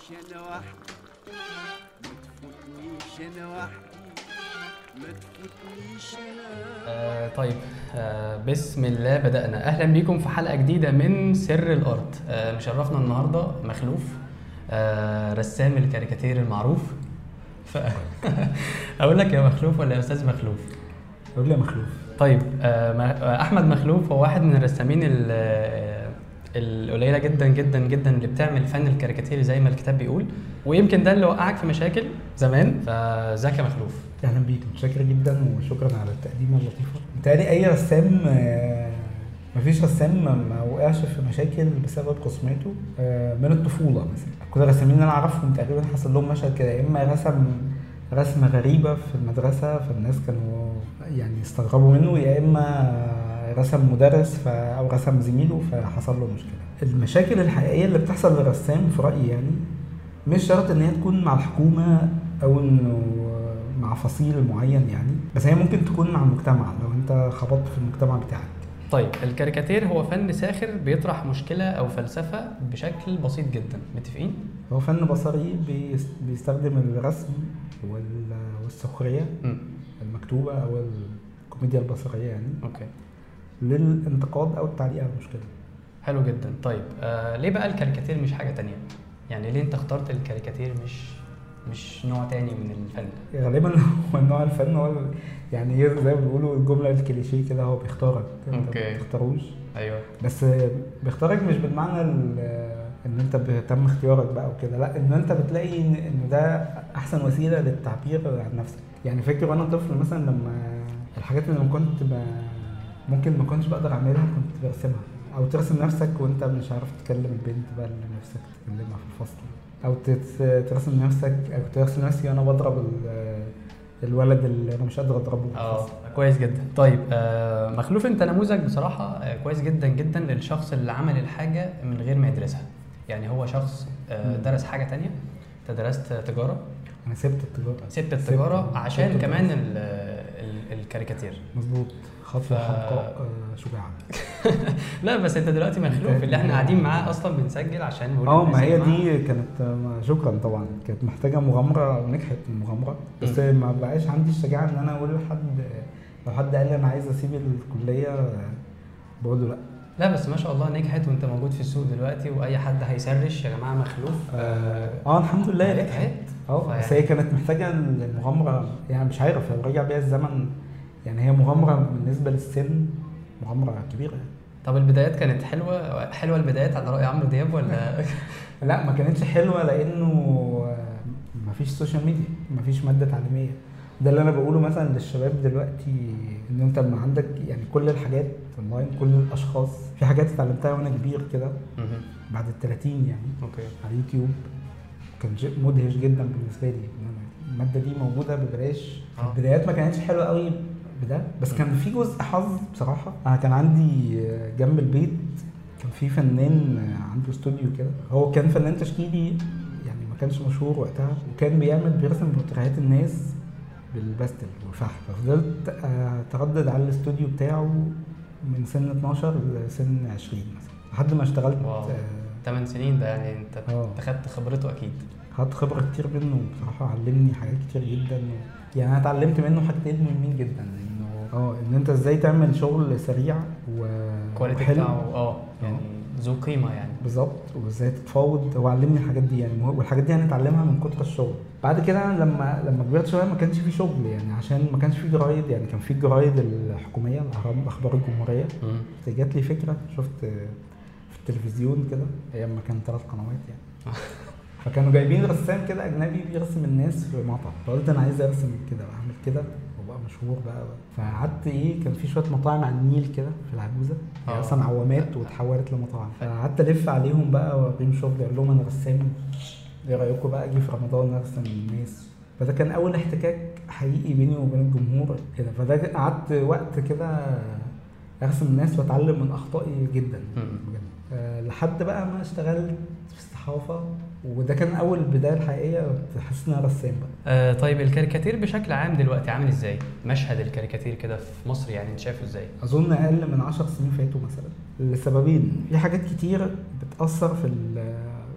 انا وحدي ما تفوتنيش انا وحدي ما تفوتنيش انا آه طيب آه بسم الله بدأنا أهلا بيكم في حلقة جديدة من سر الأرض آه مشرفنا النهاردة مخلوف آه رسام الكاريكاتير المعروف ف... أقول لك يا مخلوف ولا يا أستاذ مخلوف؟ قول لي يا مخلوف طيب آه م- آه، أحمد مخلوف هو واحد من الرسامين ال- آه، القليلة جدا جدا جدا اللي بتعمل فن الكاريكاتير زي ما الكتاب بيقول ويمكن ده اللي وقعك في مشاكل زمان فازيك يا مخلوف اهلا بيك متشكر جدا وشكرا على التقديمه اللطيفه متهيألي اي رسام آه، مفيش رسام ما- ما وقعش في مشاكل بسبب رسوماته آه، من الطفوله مثلا كل الرسامين اللي انا اعرفهم تقريبا حصل لهم مشهد كده يا اما رسم رسمه غريبه في المدرسه فالناس كانوا يعني استغربوا منه يا اما رسم مدرس ف... او رسم زميله فحصل له مشكله المشاكل الحقيقيه اللي بتحصل للرسام في رايي يعني مش شرط ان هي تكون مع الحكومه او انه مع فصيل معين يعني بس هي ممكن تكون مع المجتمع لو انت خبطت في المجتمع بتاعك طيب الكاريكاتير هو فن ساخر بيطرح مشكلة أو فلسفة بشكل بسيط جدا متفقين؟ هو فن بصري بيس- بيستخدم الرسم وال- والسخريه مم. المكتوبه او الكوميديا البصريه يعني اوكي للانتقاد او التعليق على المشكله حلو جدا طيب آه ليه بقى الكاريكاتير مش حاجة تانية؟ يعني ليه انت اخترت الكاريكاتير مش مش نوع تاني من الفن؟ غالبا هو نوع الفن هو ال- يعني هي زي ما بيقولوا الجمله الكليشيه كده هو بيختارك انت أوكي. ما بتختاروش ايوه بس بيختارك مش بالمعنى ال- ان انت بتم اختيارك بقى وكده لا ان انت بتلاقي ان إن ده احسن وسيله للتعبير عن نفسك يعني فاكر وانا طفل مثلا لما الحاجات اللي ما كنت ب... ممكن ما كنتش بقدر اعملها كنت برسمها او ترسم نفسك وانت مش عارف تكلم البنت بقى اللي نفسك تكلمها في الفصل او تت- ترسم نفسك او ترسم نفسي وانا بضرب ال- الولد اللي انا مش قادر اضربه في اه الفصل كويس جدا طيب آه مخلوف انت نموذج بصراحة آه كويس جدا جدا للشخص اللي عمل الحاجة من غير ما يدرسها يعني هو شخص آه مم. درس حاجة تانية انت درست تجارة انا سبت التجاره سبت التجارة سبت- عشان سبت كمان الدراسة. ال- ال- الكاريكاتير مظبوط خطوه ف- حمقاء آه، شجاعه لا بس انت دلوقتي مخلوف اللي احنا قاعدين معاه اصلا بنسجل عشان نقول اه للناس ما يا هي جماعة دي كانت آه، شكرا طبعا كانت محتاجه مغامره ونجحت المغامره بس مم. ما بقاش عندي الشجاعه ان انا اقول لحد لو حد قال لي انا عايز اسيب الكليه آه، بقول له لا لا بس ما شاء الله نجحت وانت موجود في السوق دلوقتي واي حد هيسرش يا جماعه مخلوف اه آه، الحمد لله نجحت نجحت اه بس فيعني- هي كانت محتاجه المغامره يعني مش عارف لو رجع بيها الزمن يعني هي مغامره بالنسبه للسن مغامره كبيره طب البدايات كانت حلوه حلوه البدايات على راي عمرو دياب ولا لا ما كانتش حلوه لانه ما فيش سوشيال ميديا ما فيش ماده تعليميه ده اللي انا بقوله مثلا للشباب دلوقتي ان انت لما عندك يعني كل الحاجات اونلاين كل الاشخاص في حاجات اتعلمتها وانا كبير كده مهم. بعد ال 30 يعني اوكي على اليوتيوب كان شيء مدهش جدا بالنسبه لي إن أنا الماده دي موجوده ببلاش في آه. البدايات ما كانتش حلوه قوي بده بس كان في جزء حظ بصراحه انا كان عندي جنب البيت كان في فنان عنده استوديو كده هو كان فنان تشكيلي يعني ما كانش مشهور وقتها وكان بيعمل بيرسم بورتريهات الناس بالباستل والفحم ففضلت آه، اتردد على الاستوديو بتاعه من سن 12 لسن 20 مثلا لحد ما اشتغلت واو. آه، 8 سنين ده يعني انت اه. انت خدت خبرته اكيد خدت خبرة كتير منه بصراحة علمني حاجات كتير جدا يعني أنا اتعلمت منه حاجتين مهمين جدا إنه اه إن أنت إزاي تعمل شغل سريع و الكواليتي وحلو. بتاعه اه يعني ذو قيمه يعني بالظبط وازاي تتفاوض هو علمني الحاجات دي يعني مه- والحاجات دي هنتعلمها من كتر الشغل بعد كده أنا لما لما كبرت شويه ما كانش في شغل يعني عشان ما كانش في جرايد يعني كان في الجرايد الحكوميه الاهرام اخبار الجمهوريه مم. جات لي فكره شفت في التلفزيون كده ايام ما كان ثلاث قنوات يعني فكانوا جايبين رسام كده اجنبي بيرسم الناس في مطعم فقلت انا عايز ارسم كده واعمل كده وابقى مشهور بقى فقعدت ايه كان في شويه مطاعم على النيل كده في العجوزه هي آه. اصلا عوامات واتحولت لمطاعم فقعدت الف عليهم بقى واوريهم شغلي اقول لهم انا رسام ايه رايكم بقى اجي في رمضان ارسم الناس فده كان اول احتكاك حقيقي بيني وبين الجمهور كده فده قعدت وقت كده ارسم الناس واتعلم من اخطائي جدا مم. بجد أه لحد بقى ما اشتغلت في الصحافه وده كان اول بدايه الحقيقيه تحس ان انا رسام بقى آه طيب الكاريكاتير بشكل عام دلوقتي عامل ازاي؟ مشهد الكاريكاتير كده في مصر يعني انت شايفه ازاي؟ اظن اقل من 10 سنين فاتوا مثلا لسببين في حاجات كتير بتاثر في ال-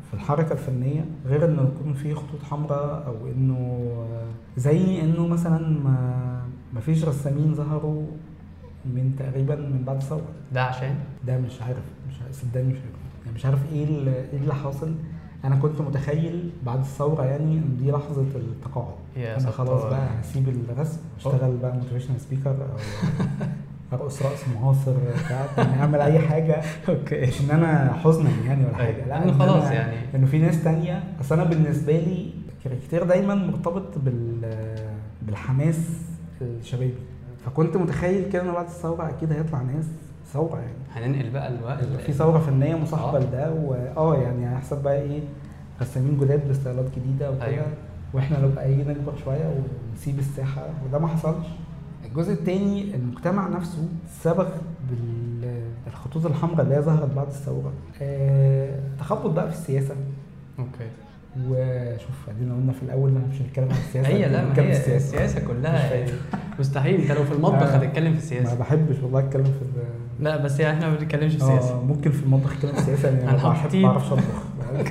في الحركه الفنيه غير انه يكون في خطوط حمراء او انه آه، زي انه مثلا ما ما فيش رسامين ظهروا من تقريبا من بعد الثوره ده عشان ده مش عارف مش عارف صدقني مش عارف يعني مش عارف ايه ال- ايه اللي حاصل انا كنت متخيل بعد الثوره يعني ان دي لحظه التقاعد يا انا خلاص ستار. بقى هسيب الرسم اشتغل بقى موتيفيشنال سبيكر او ارقص رقص معاصر بتاع يعني اعمل اي حاجه اوكي مش ان انا حزنا يعني ولا حاجه أيوة. لا إنه إن خلاص أنا- يعني. انه في ناس تانية اصل انا بالنسبه لي الكاركتير دايما مرتبط بال بالحماس الشبابي فكنت متخيل كده انه بعد الثوره اكيد هيطلع ناس ثوره يعني هننقل بقى الوقت يبقى في ثوره فنيه مصاحبه آه. لده واه يعني هيحصل بقى ايه رسامين جداد بستايلات جديده وكده أيوة. واحنا نبقى ايه نكبر شويه ونسيب الساحه وده ما حصلش الجزء الثاني المجتمع نفسه صبغ بالخطوط الحمراء اللي هي ظهرت بعد الثوره آه تخبط بقى في السياسه اوكي وشوف ادينا قلنا في الاول إن مش هنتكلم عن السياسه هي لا ما هنتكلم هي في السياسه مش كلها فاهم. مستحيل انت لو في المطبخ آه. هتتكلم في ما السياسه بحبش والله اتكلم في ال- لا بس يعني احنا ما بنتكلمش في اه السياسه ممكن في المطبخ اتكلم في السياسه لان انا هنحط بحب تيب. ما بعرفش اطبخ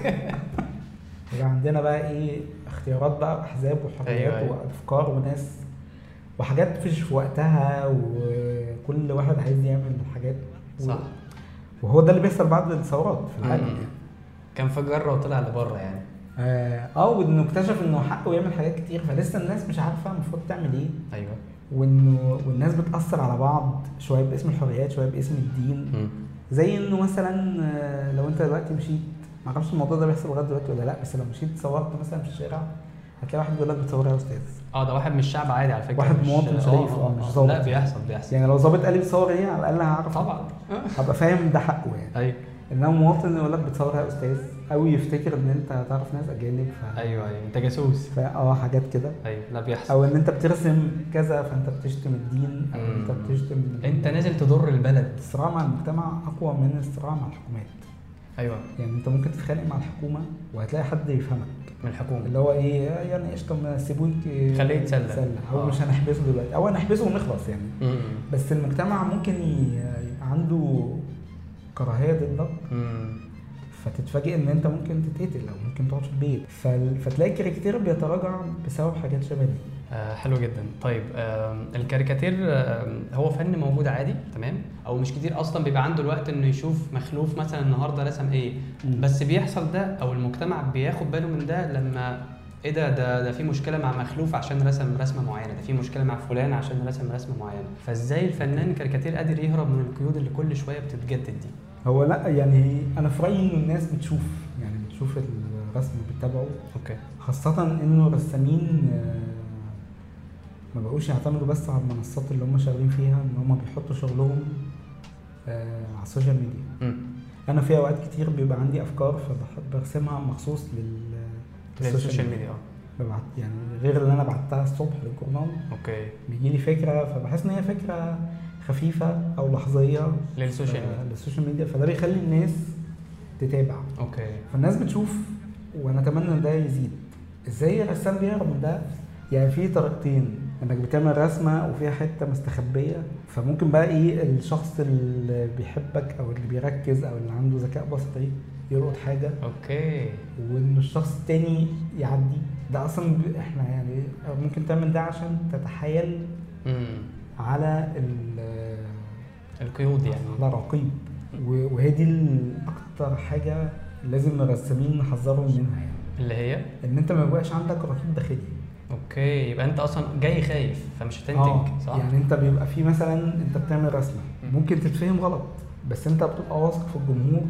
يبقى عندنا بقى ايه اختيارات بقى احزاب وحريات أيوة، أيوة. وافكار وناس وحاجات مفيش في وقتها وكل واحد عايز يعمل حاجات و- صح وهو ده اللي بيحصل بعد الثورات في العالم مم. يعني كان فجر وطلع لبره يعني اه آه، وانه اكتشف انه حقه يعمل حاجات كتير فلسه الناس مش عارفه المفروض تعمل ايه ايوه وانه والناس بتاثر على بعض شويه باسم الحريات شويه باسم الدين مم. زي انه مثلا آه، لو انت دلوقتي مشيت ما اعرفش الموضوع ده بيحصل لغايه دلوقتي ولا لا بس لو مشيت صورت مثلا في الشارع هتلاقي واحد بيقول لك بتصور يا استاذ اه ده واحد من الشعب عادي على فكره واحد مش- مواطن آه، شريف، آه، آه، مش آه. ظابط. لا بيحصل بيحصل يعني لو ظابط قال لي بتصور ايه على الاقل هعرف طبعا هبقى فاهم ده حقه يعني ايوه انما مواطن يقول لك بتصور يا استاذ او يفتكر ان انت هتعرف ناس اجانب ف... ايوه ايوه انت جاسوس ف... اه حاجات كده ايوه لا بيحصل او ان انت بترسم كذا فانت بتشتم الدين او انت مم. بتشتم انت نازل تضر البلد الصراع مع المجتمع اقوى من الصراع مع الحكومات ايوه يعني انت ممكن تتخانق مع الحكومه وهتلاقي حد يفهمك من الحكومه اللي هو ايه يعني قشطه ما سيبوك خليه يتسلى. او آه. مش هنحبسه دلوقتي او هنحبسه ونخلص يعني مم. بس المجتمع ممكن ي- يبقى عنده كراهيه ضدك مم. فتتفاجئ ان انت ممكن تتقتل او ممكن تقعد في البيت فال- فتلاقي الكاركتير بيتراجع بسبب حاجات شبه دي آه حلو جدا طيب آه الكاريكاتير آه هو فن موجود عادي تمام او مش كتير اصلا بيبقى عنده الوقت انه يشوف مخلوف مثلا النهارده رسم ايه مم. بس بيحصل ده او المجتمع بياخد باله من ده لما ايه ده ده ده في مشكله مع مخلوف عشان رسم رسمه معينه ده في مشكله مع فلان عشان رسم رسمه معينه فازاي الفنان الكاريكاتير قادر يهرب من القيود اللي كل شويه بتتجدد دي هو لا يعني انا في رايي انه الناس بتشوف يعني بتشوف الرسم بتتابعه اوكي خاصة انه الرسامين آه، ما بقوش يعتمدوا بس على المنصات اللي هم شغالين فيها ان هم بيحطوا شغلهم آه، على السوشيال ميديا امم انا في اوقات كتير بيبقى عندي افكار فبحب ارسمها مخصوص لل للسوشيال ميديا اه ببعت يعني غير اللي انا بعتها الصبح للجورنال اوكي بيجي لي فكره فبحس ان هي فكره خفيفه او لحظيه للسوشيال ف- ميديا للسوشيال ميديا فده بيخلي الناس تتابع اوكي فالناس بتشوف ونتمنى ان ده يزيد ازاي الرسام بيهرب من ده يعني في طريقتين انك بتعمل رسمه وفيها حته مستخبيه فممكن بقى ايه الشخص اللي بيحبك او اللي بيركز او اللي عنده ذكاء بصري يلقط حاجه اوكي وان الشخص التاني يعدي ده اصلا ب- احنا يعني ممكن تعمل ده عشان تتحايل امم على ال- القيود يعني على رقيب و- وهي دي ال- اكتر حاجه لازم الرسامين نحذرهم منها يعني اللي هي ان انت ما يبقاش عندك رقيب داخلي اوكي يبقى انت اصلا جاي خايف فمش هتنتج آه، صح؟ يعني انت بيبقى في مثلا انت بتعمل رسمه مم. ممكن تتفهم غلط بس انت بتبقى واثق في الجمهور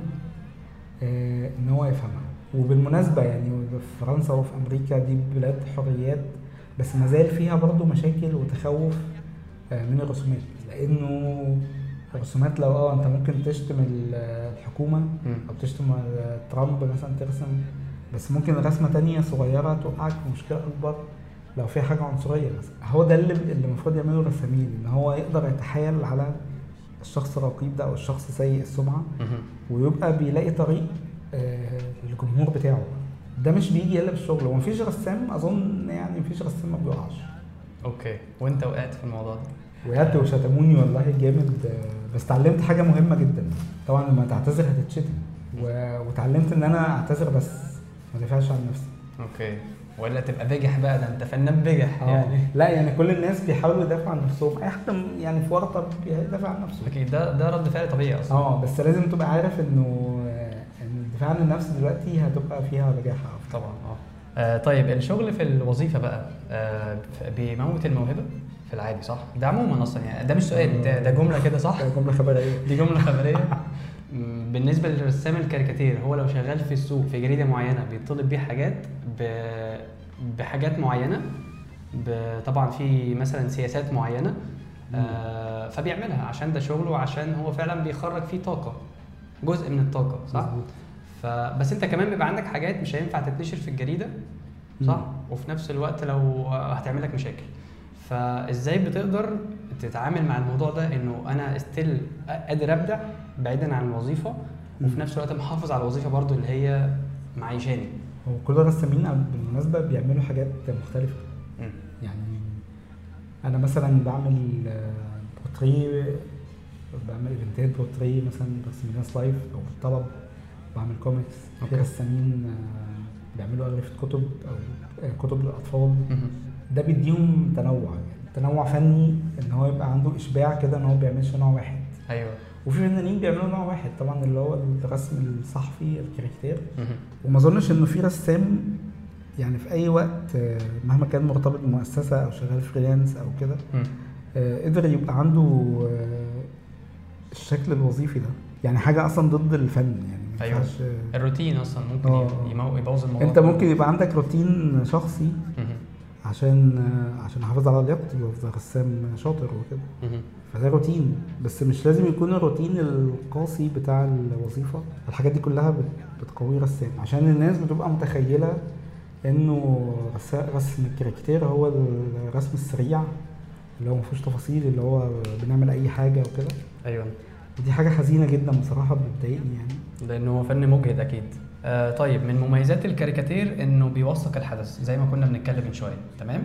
آه ان هو يفهمها وبالمناسبه يعني في فرنسا وفي امريكا دي بلاد حريات بس ما زال فيها برضه مشاكل وتخوف آه من الرسومات لانه الرسومات لو اه انت ممكن تشتم ال- الحكومه مم. او تشتم آه، ترامب مثلا ترسم بس ممكن رسمه تانية صغيره توقعك في مشكله اكبر لو في حاجه عنصريه مثلا هو ده اللي اللي المفروض يعمله الرسامين ان هو يقدر يتحايل على الشخص الرقيب ده او الشخص سيء السمعه مهم. ويبقى بيلاقي طريق آه، للجمهور بتاعه ده مش بيجي الا بالشغل ومفيش رسام اظن يعني مفيش رسام ما بيقعش اوكي وانت وقعت في الموضوع ده وقعدت وشتموني والله جامد آه، بس اتعلمت حاجه مهمه جدا طبعا لما تعتذر هتتشتم و- واتعلمت ان انا اعتذر بس ما دافعش عن نفسي اوكي ولا تبقى بجح بقى ده انت فنان بجح اه يعني لا يعني كل الناس بيحاولوا يدافعوا عن نفسهم اي حد يعني في ورطه بيدافع عن نفسه اكيد ده ده رد فعل طبيعي اصلا اه بس لازم تبقى عارف انه آه، ان الدفاع عن النفس دلوقتي هتبقى فيها بجاحه أكتر. طبعا اه آه، طيب الشغل في الوظيفه بقى آه، ف- بيموت الموهبه في العادي صح؟ ده عموما اصلا يعني ده مش سؤال ده, ده جمله كده صح؟ ده جمله خبريه دي جمله خبريه م، بالنسبه للرسام الكاريكاتير هو لو شغال في السوق في جريده معينه بيطلب بيه حاجات ب... بحاجات معينه ب... طبعا في مثلا سياسات معينه آه فبيعملها عشان ده شغله وعشان هو فعلا بيخرج فيه طاقه جزء من الطاقه صح؟ مظبوط. فبس انت كمان بيبقى عندك حاجات مش هينفع تتنشر في الجريده صح؟ مم. وفي نفس الوقت لو هتعمل لك مشاكل فازاي بتقدر تتعامل مع الموضوع ده انه انا ستيل قادر ابدع بعيدا عن الوظيفه وفي مم. نفس الوقت محافظ على الوظيفه برضو اللي هي معيشاني هو كل الرسامين بالمناسبه بيعملوا حاجات مختلفه مم. يعني انا مثلا بعمل آه، بورتريه بعمل ايفنتات بورتريه مثلا برسم ناس لايف او بالطلب بعمل كوميكس في أوكي. رسامين آه، بيعملوا اغلفه كتب او آه، كتب للاطفال مم. ده بيديهم تنوع يعني تنوع فني ان هو يبقى عنده اشباع كده ان هو ما بيعملش نوع واحد ايوه وفي فنانين بيعملوا نوع واحد طبعا اللي هو الرسم الصحفي الكاريكاتير مم. وما اظنش انه في رسام يعني في اي وقت آه، مهما كان مرتبط بمؤسسه او شغال فريلانس او كده مم. آه، قدر يبقى عنده آه، الشكل الوظيفي ده يعني حاجه اصلا ضد الفن يعني ما أيوة. ينفعش آه، الروتين اصلا ممكن آه. يمو- يبوظ الموضوع انت ممكن يبقى عندك روتين شخصي مم. عشان آه، عشان احافظ على لياقتي وافضل رسام شاطر وكده مم. فده روتين بس مش لازم يكون الروتين القاسي بتاع الوظيفه الحاجات دي كلها بت- بتقوي رسام عشان الناس بتبقى متخيله انه رسا- رسم الكاريكاتير هو الرسم السريع اللي هو مفيهوش تفاصيل اللي هو بنعمل اي حاجه وكده ايوه ودي حاجه حزينه جدا بصراحه بتضايقني يعني لانه هو فن مجهد اكيد آه طيب من مميزات الكاريكاتير انه بيوثق الحدث زي ما كنا بنتكلم من شويه تمام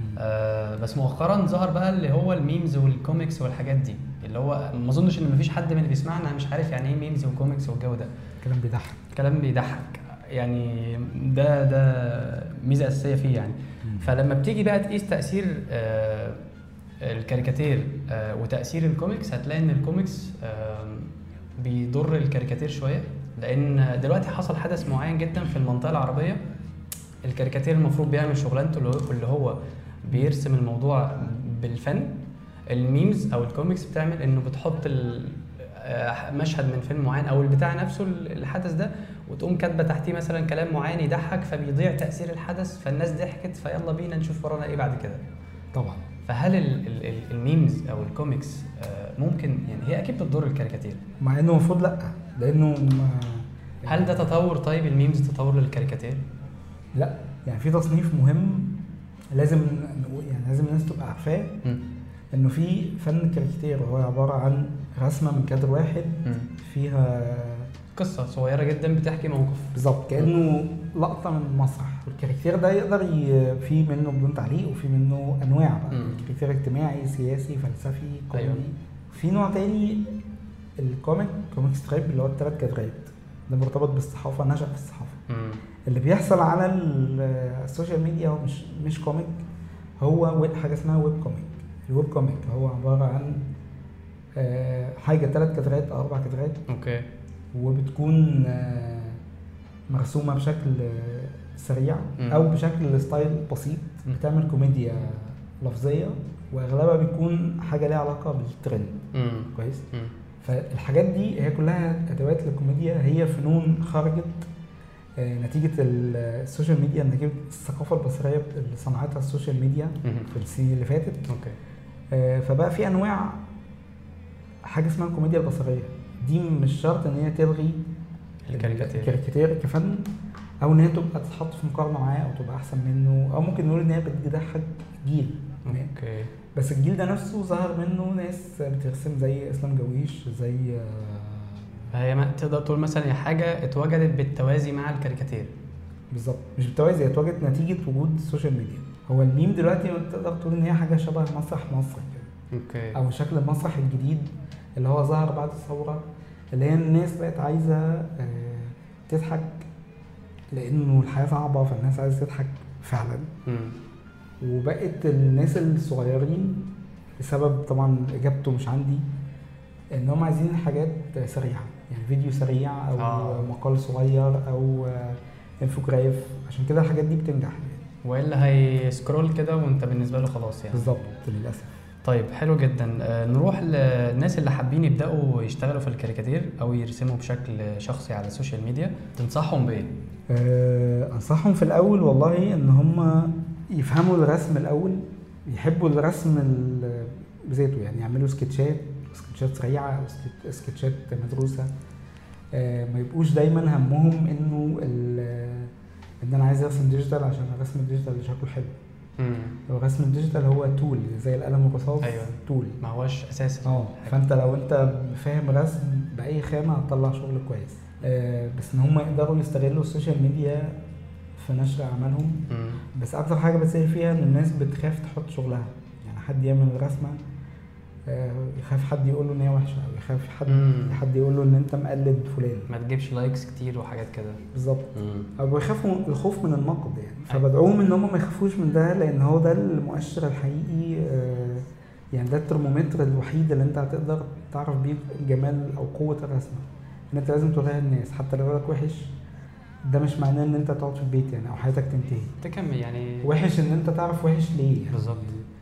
آه بس مؤخرا ظهر بقى اللي هو الميمز والكوميكس والحاجات دي اللي هو ما اظنش ان مفيش حد من اللي بيسمعنا مش عارف يعني ايه ميمز وكوميكس والجو ده كلام بيضحك كلام بيضحك يعني ده ده ميزه اساسيه فيه يعني فلما بتيجي بقى تقيس تاثير آه الكاريكاتير آه وتاثير الكوميكس هتلاقي ان الكوميكس آه بيضر الكاريكاتير شويه لان دلوقتي حصل حدث معين جدا في المنطقه العربيه الكاريكاتير المفروض بيعمل شغلانته اللي هو- اللي هو بيرسم الموضوع بالفن الميمز او الكوميكس بتعمل انه بتحط ال- آه، مشهد من فيلم معين او البتاع نفسه ال- الحدث ده وتقوم كاتبه تحتيه مثلا كلام معين يضحك فبيضيع تاثير الحدث فالناس ضحكت فيلا بينا نشوف ورانا ايه بعد كده طبعا فهل ال- ال- ال- الميمز او الكوميكس آه، ممكن يعني هي اكيد بتضر الكاريكاتير مع انه المفروض لا لانه ما هل ده تطور طيب الميمز تطور للكاريكاتير لا يعني في تصنيف مهم لازم نقول يعني لازم الناس تبقى عارفاه مم. انه في فن كاريكاتير وهو عباره عن رسمه من كادر واحد مم. فيها قصه صغيره جدا بتحكي موقف بالظبط كانه لقطه من المسرح والكاريكاتير ده يقدر ي... في منه بدون تعليق وفي منه انواع بقى مم. كاريكاتير اجتماعي سياسي فلسفي كوميدي أيوة. في نوع تاني الكوميك كوميك سترايب اللي هو الثلاث كادرات ده مرتبط بالصحافه نشأ في الصحافه مم. اللي بيحصل على ال- السوشيال ميديا هو مش مش كوميك هو ويب حاجه اسمها ويب كوميك الويب كوميك هو عباره عن آه، حاجه ثلاث كادرات او اربع كادرات اوكي وبتكون آه، مرسومه بشكل آه، سريع مم. او بشكل ستايل بسيط مم. بتعمل كوميديا لفظيه واغلبها بيكون حاجه ليها علاقه بالترند مم. كويس مم. فالحاجات دي هي كلها ادوات للكوميديا هي فنون خرجت آه، نتيجه ال- السوشيال ميديا نتيجه الثقافه البصريه اللي صنعتها السوشيال ميديا مم. في السنين اللي فاتت اوكي آه، فبقى في انواع حاجه اسمها الكوميديا البصريه دي مش شرط ان هي تلغي الكاريكاتير. الكاريكاتير كفن او ان هي تبقى تتحط في مقارنه معاه او تبقى احسن منه او ممكن نقول ان هي بتضحك جيل اوكي بس الجيل ده نفسه ظهر منه ناس بترسم زي اسلام جويش زي آه، فهي ما تقدر تقول مثلا هي حاجه اتوجدت بالتوازي مع الكاريكاتير بالظبط مش بالتوازي هي اتوجدت نتيجه وجود السوشيال ميديا هو الميم دلوقتي تقدر تقول ان هي حاجه شبه مسرح مصر كده اوكي او شكل المسرح الجديد اللي هو ظهر بعد الثوره اللي هي الناس بقت عايزه آه، تضحك لانه الحياه صعبه فالناس عايزه تضحك فعلا مم. وبقت الناس الصغيرين بسبب طبعا اجابته مش عندي ان هم عايزين حاجات سريعه يعني فيديو سريع او آه. آه. مقال صغير او آه، انفوجراف عشان كده الحاجات دي بتنجح والا هيسكرول كده وانت بالنسبه له خلاص يعني بالظبط للاسف طيب حلو جدا آه، نروح للناس اللي حابين يبداوا يشتغلوا في الكاريكاتير او يرسموا بشكل شخصي على السوشيال ميديا تنصحهم بايه آه، انصحهم في الاول والله ان هم يفهموا الرسم الاول يحبوا الرسم ال- بذاته يعني يعملوا سكتشات سكتشات سريعه او سكت- سكتشات مدروسه آه، ما يبقوش دايما همهم انه ال- ان انا عايز ارسم ديجيتال عشان الرسم الديجيتال شكله حلو مم. هو الرسم الديجيتال هو تول زي القلم الرصاص أيوة. تول ما هوش اساسي اه فانت لو انت فاهم رسم باي خامه هتطلع شغل كويس آه، بس ان هم يقدروا يستغلوا السوشيال ميديا في نشر اعمالهم مم. بس اكتر حاجه بتسهل فيها ان الناس بتخاف تحط شغلها يعني حد يعمل رسمه آه، يخاف حد يقول له ان هي وحشه او يخاف حد مم. حد يقول له ان انت مقلد فلان ما تجيبش لايكس كتير وحاجات كده بالظبط مم. او بيخافوا الخوف من النقد يعني أيوة. فبدعوهم ان هم ما يخافوش من ده لان هو ده المؤشر الحقيقي آه، يعني ده الترمومتر الوحيد اللي انت هتقدر تعرف بيه جمال او قوه الرسمه ان انت لازم توريها للناس حتى لو لك وحش ده مش معناه ان انت تقعد في البيت يعني او حياتك تنتهي تكمل يعني وحش ان انت تعرف وحش ليه يعني بالظبط.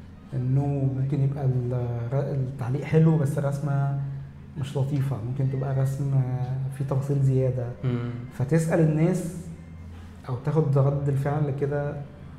انه ممكن يبقى ال- التعليق حلو بس الرسمه مش لطيفه ممكن تبقى رسم فيه تفاصيل زياده مم. فتسال الناس او تاخد رد الفعل كده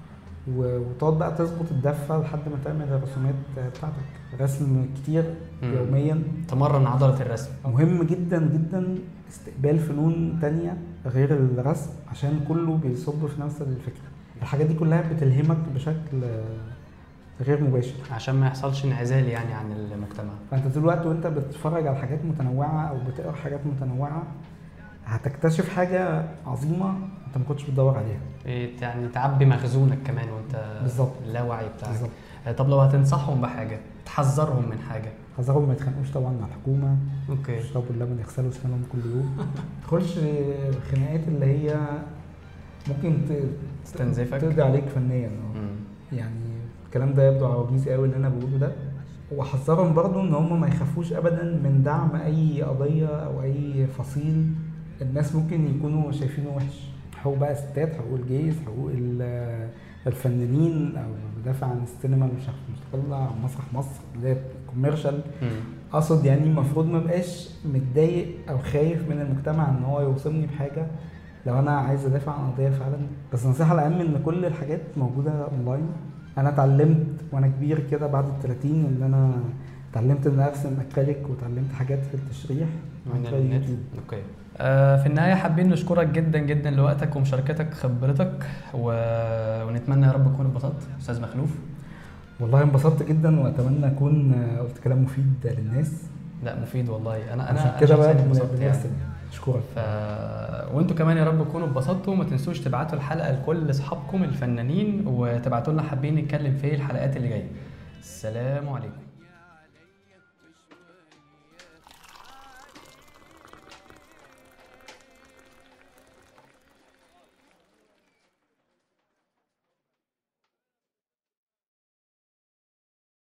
و- وتقعد بقى تظبط الدفه لحد ما تعمل الرسومات بتاعتك رسم كتير مم. يوميا تمرن عضله الرسم مهم جدا جدا استقبال فنون تانية غير الرسم عشان كله بيصب في نفس الفكرة الحاجات دي كلها بتلهمك بشكل آه، غير مباشر عشان ما يحصلش انعزال يعني عن المجتمع فانت طول الوقت وانت بتتفرج على حاجات متنوعة او بتقرا حاجات متنوعة هتكتشف حاجة عظيمة انت ما كنتش بتدور عليها إيه يعني تعبي مخزونك كمان وانت بالظبط. اللاوعي بتاعك بالظبط آه، طب لو هتنصحهم بحاجه تحذرهم من حاجه حذرهم ما يتخانقوش طبعا مع الحكومة اوكي يشربوا اللبن يغسلوا اسنانهم كل يوم ما تدخلش الخناقات اللي هي ممكن ت- تستنزفك تقضي عليك فنيا اه مم. يعني الكلام ده يبدو عواجيزي قوي اللي انا بقوله ده واحذرهم برضو ان هم ما يخافوش ابدا من دعم اي قضيه او اي فصيل الناس ممكن يكونوا شايفينه وحش حقوق بقى الستات حقوق الجيز حقوق ال- الفنانين او بدافع عن السينما مش مستقله عن مسرح مصر اللي هي كوميرشال مم. اقصد يعني المفروض ما بقاش متضايق او خايف من المجتمع ان هو يوصمني بحاجه لو انا عايز ادافع عن قضيه فعلا بس النصيحه الاهم ان كل الحاجات موجوده اونلاين انا اتعلمت وانا كبير كده بعد ال 30 ان انا اتعلمت ان ارسم اكريليك واتعلمت حاجات في التشريح عن من طريق النت اليوتيوب اوكي آه في النهايه حابين نشكرك جدا جدا لوقتك ومشاركتك خبرتك و... ونتمنى يا رب تكون اتبسطت استاذ مخلوف والله انبسطت جدا واتمنى اكون آه، قلت كلام مفيد للناس لا مفيد والله انا انا عشان أنا كده بقى شخصياً بن- اتبسطت يعني. بنرسم اشكرك ف... وانتوا كمان يا رب تكونوا اتبسطتوا وما تنسوش تبعتوا الحلقه لكل اصحابكم الفنانين وتبعتوا لنا حابين نتكلم في ايه الحلقات اللي جايه السلام عليكم